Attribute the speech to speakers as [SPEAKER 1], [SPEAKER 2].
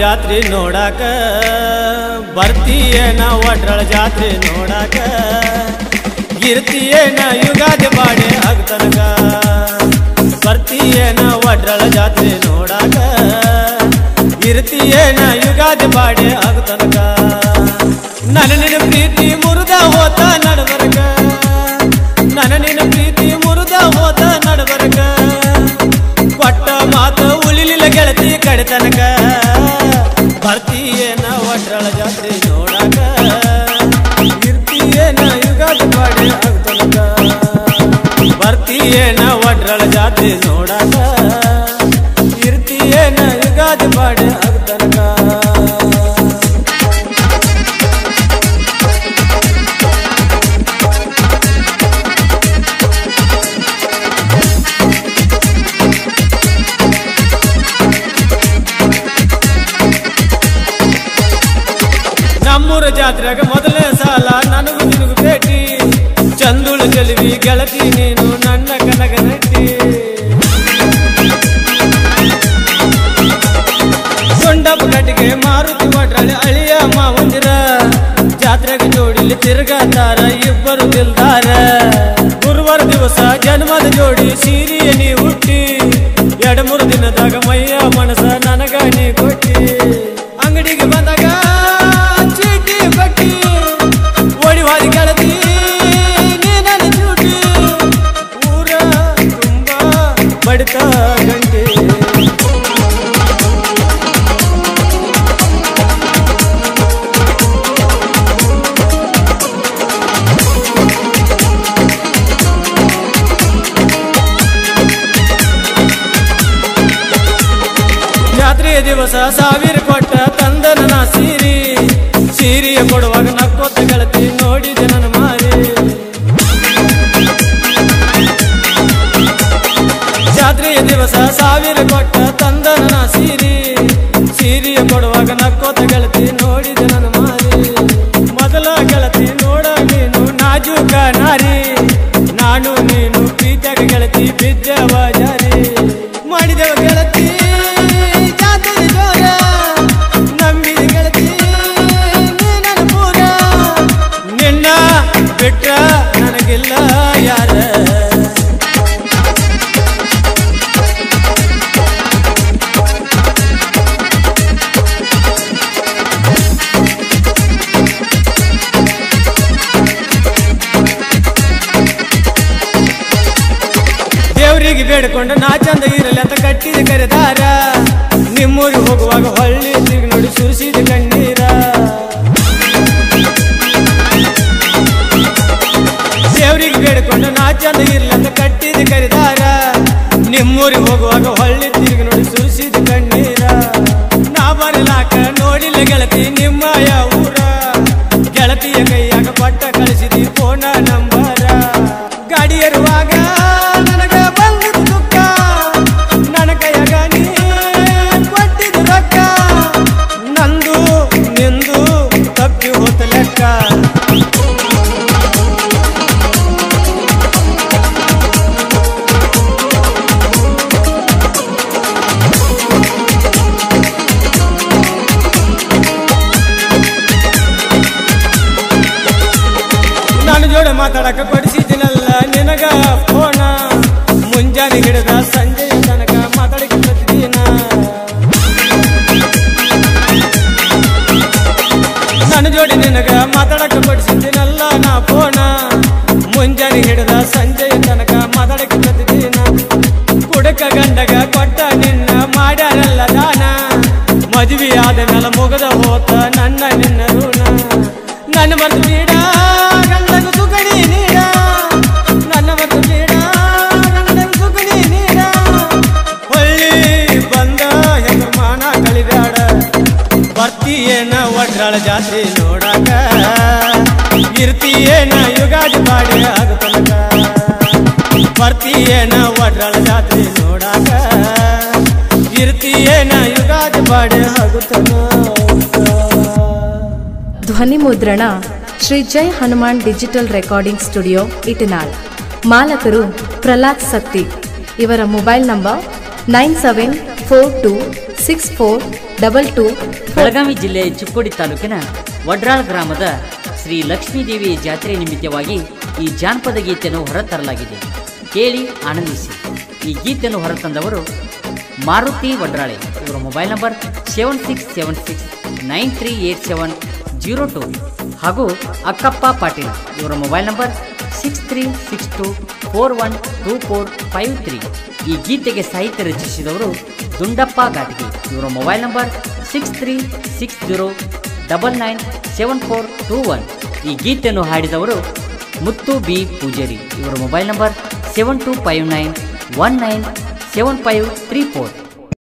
[SPEAKER 1] ಜಾತ್ರೆ ನೋಡಾಕ ಬರ್ತೀಯೇನ ಒಡ್ರಳ ಜಾತ್ರೆ ನೋಡಾಕ ಇರ್ತೀಯೇನ ಯುಗಾದಿ ಬಾಡೆ ಆಗ್ತನಕ ಬರ್ತೀಯೇನ ಒಡ್ರಳ ಜಾತ್ರೆ ನೋಡಾಕ ಇರ್ತೀಯೇನ ಯುಗಾದಿ ಬಾಡೆ ಆಗ್ತನಕ ನನ್ನ ನಿನ್ನ ಪ್ರೀತಿ ಮುರಿದ ಹೋತ ನಡಬರಕ ನನ್ನ ನಿನ್ನ ಪ್ರೀತಿ ಮುರಿದ ಹೋತ ನಡಬರಕ ಕೊಟ್ಟ ಮಾತು ಉಳಿಲಿಲ್ಲ ಗೆಳತಿ ಕಡೆತನಕ ಬರ್ತೀಯೇನ ಒಡ್ರಳ ಜಾತ್ರೆ ನೋಡಾಕ ಇರ್ತೀಯೇನ ಯುಗಾದಿ ಬಾಡೆ ಆಗ್ತನಕ ಬರ್ತೀಯೇನ ಒಡ್ರಳ ಜಾತ್ರೆ ನೋಡಾಕ ಇರ್ತೀಯೇನ ಯುಗಾದಿ ಬಾಡೆ ಆಗ್ತನಕ ನಮ್ಮೂರ ಜಾತ್ರೆಗ ಮೊದಲನೇ ಸಾಲ ನನಗೂ ನಿನಗೂ ಭೇಟಿ ಚಂದುಳು ಚೆಲುವಿ ಗೆಳತಿ ನೀನು ನನ್ನ ಕನಗ ನಟಿ ಸೊಂಡಪ್ಪ ಕಟ್ಟಿಗೆ ಮಾರುತಿ ಒಡ್ರಳೆ ಅಳಿಯ ಮಾವಂದಿರ ಜಾತ್ರೆಗೆ ಜೋಡಿಲಿ ತಿರುಗಾತಾರ ಇಬ್ಬರು ದಿಲ್ದಾರ ಗುರುವಾರ ದಿವಸ ಜನ್ಮದ ಜೋಡಿ ಸೀರಿಯ ನೀ ಹುಟ್ಟಿ ಎರಡು ಮೂರು ದಿನದಾಗ ಮೈಯ ಮನಸ ನನಗ ನೀ ಕೊಟ್ಟಿ ಅಂಗಡಿಗೆ ಬಂದಾಗ ಚೀಟಿ ಬಟ್ಟಿ ಓಡಿ ಹೋದಿ ಗೆಳತಿ ನೀ ನನ್ನ ಚೂಟಿ ಊರ ತುಂಬ ಬಡಿತ ಗಂಟೆ ಜಾತ್ರೆಯ ದಿವಸ ಸಾವಿರ ಕೊಟ್ಟ ತಂದ ನನ್ನ ಸೀರಿ ಸೀರಿಯ ಕೊಡುವಾಗ ನಕ್ಕೋತ ಗೆಳತಿ ನೋಡಿದೆ ನನ್ನ ಮಾರಿ ಜಾತ್ರೆಯ ದಿವಸ ಸಾವಿರ ಕೊಟ್ಟ ತಂದ ನನ್ನ ಸೀರಿ ಸೀರಿಯ ಕೊಡುವಾಗ ನಕ್ಕೋತ ಗೆಳತಿ ನೋಡಿದೆ ನನ್ನ ಮಾರಿ ಮೊದಲ ಗೆಳತಿ ನೋಡ ನೀನು ನಾಜೂಕ ನಾರಿ ನಾನು ನೀನು ಪ್ರೀತಿಯಾಗ ಗೆಳತಿ ಬಿದ್ದೆವ ಜಾರಿ ಮಾಡಿದೆವ ಗೆಳತಿ ಜಾತ್ರೆ ಜೋರ ನಂಬಿದ ಗೆಳತಿ ನೀ ನನ್ನ ಪೂರ ನಿನ್ನ ಬಿಟ್ಟ ನನಗಿಲ್ಲ ಯಾರ ದೇವರಿಗೆ ಬೇಡಿಕೊಂಡು ನಾ ಚಂದ ಇರಲಿ ಅಂತ ಕಟ್ಟಿದ ಕರೆದಾರ ನಿಮ್ಮೂರಿಗೆ ಹೋಗುವಾಗ ಹೊಳ್ಳಿ ತಿರುಗಿ ನೋಡಿ ಸುರಿಸಿದ ಕಣ್ಣೀರ ದೇವರಿಗೆ ಬೇಡಿಕೊಂಡು ನಾ ಚಂದ ಇರಲಿ ಅಂತ ಕಟ್ಟಿದ ಕರೆದಾರ ನಿಮ್ಮೂರಿಗೆ ಹೋಗುವಾಗ ಹೊಳ್ಳಿ ತಿರುಗಿ ನೋಡಿ ಸುರಿಸಿದ ಕಣ್ಣೀರ ನಾ ಬರಲಾಕ ನೋಡಿಲ್ಲ ಗೆಳತಿ ನಿಮ್ಮ ಊರ ಗೆಳತಿಯ ಕೈಯಾಗ ಕೊಟ್ಟ ಕಳಿಸಿದಿ ಫೋನ ನಂಬರ ಗಾಡಿ ಇರುವಾಗ ನನಗ ಬಂದಿದ್ದು ದುಃಖ ನನ್ನ ಕೈಯಾಗ ನೀ ಕೊಟ್ಟಿದ್ದು ರೊಕ್ಕ ನಂದು ನಿಂದು ತಪ್ಪಿ ಹೋತ ಲೆಕ್ಕ ನನ್ನ ಜೋಡಿ ಮಾತಾಡಕ ಕೊಡಿಸಿದಿನಲ್ಲ ನಿನಗ ಫೋನ ಮುಂಜಾನೆ ಹಿಡಿದ ಸಂಜೆಯ ತನಕ ಮಾತಾಡಕ್ಕೆ ಪ್ರತಿದಿನ ನನ್ನ ಜೋಡಿ ನಿನಗ ಮಾತಾಡಕ ಕೊಡಿಸಿದ್ದೀನಲ್ಲ ನಾ ಫೋನ ಮುಂಜಾನೆ ಹಿಡಿದ ಸಂಜೆಯ ತನಕ ಮಾತಾಡಕ್ಕೆ ಪ್ರತಿದಿನ ಕುಡಕ ಗಂಡಗ ಕೊಟ್ಟ ನಿನ್ನ ಮಾಡ್ಯಾರಲ್ಲ ದಾನ ಮದುವೆ ಆದ ಮೇಲೆ ಮುಗದ ಹೋತ ನನ್ನ ನಿನ್ನ ಋಣ ನನ್ನ ಮರ್ತು ಬೇಡ ಗಂಡಗ ಸುಗಣಿ ನೀಡ ನನ್ನ ಮರ್ತು ಬೇಡ ಗಂಡಗ ಸುಗಣಿ ನೀಡ ಹೊಳ್ಳಿ ಬಂದ ಹೆಂಗ ಮಾನ ಕಳಿಬ್ಯಾಡ ಬರ್ತೀಯೇನ ಒಡ್ರಾಳ ಜಾತ್ರೆ ನೋಡಾಕ ಇರ್ತೀಯೇನ ಯುಗಾದಿ ಬಾಡಿ ಆಗತನಕ ಬರ್ತೀಯೇನ ಒಡ್ರಾಳ ಜಾತ್ರೆ ನೋಡಾಕ ಇರ್ತೀಯೇನ ಯುಗಾದಿ ಬಾಡಿ ಆಗುತ್ತನ
[SPEAKER 2] ಧ್ವನಿ ಮುದ್ರಣ Shri Jai Hanuman digital recording studio Itnal ಮಾಲಕರು ಪ್ರಹ್ಲಾದ್ ಸತ್ತಿ ಇವರ mobile number nine seven four two six four double two
[SPEAKER 3] Belagavi ಜಿಲ್ಲೆ ಚಿಕ್ಕೋಡಿ ತಾಲೂಕಿನ ವಡ್ರಾಳ್ ಗ್ರಾಮದ ಶ್ರೀ ಲಕ್ಷ್ಮೀದೇವಿ ಜಾತ್ರೆ ನಿಮಿತ್ತವಾಗಿ ಈ ಜಾನಪದ ಗೀತೆಯನ್ನು ಹೊರತರಲಾಗಿದೆ ಕೇಳಿ ಆನಂದಿಸಿ ಈ ಗೀತೆಯನ್ನು ಹೊರತಂದವರು ಮಾರುತಿ ವಡ್ರಾಳೆ ಇವರ mobile number seven six seven six nine three eight seven zero two ಹಾಗೂ ಅಕ್ಕಪ್ಪ ಪಾಟೀಲ್ ಇವರ mobile number six three six two four one two four five three ಈ ಗೀತೆಗೆ ಸಾಹಿತ್ಯ ರಚಿಸಿದವರು ದುಂಡಪ್ಪ ಘಾಟ್ಗೆ ಇವರ mobile number six three six zero double nine seven four two one ಈ ಗೀತೆಯನ್ನು ಹಾಡಿದವರು ಮುತ್ತು ಬಿ ಪೂಜಾರಿ ಇವರ mobile number seven two five nine one nine seven five three four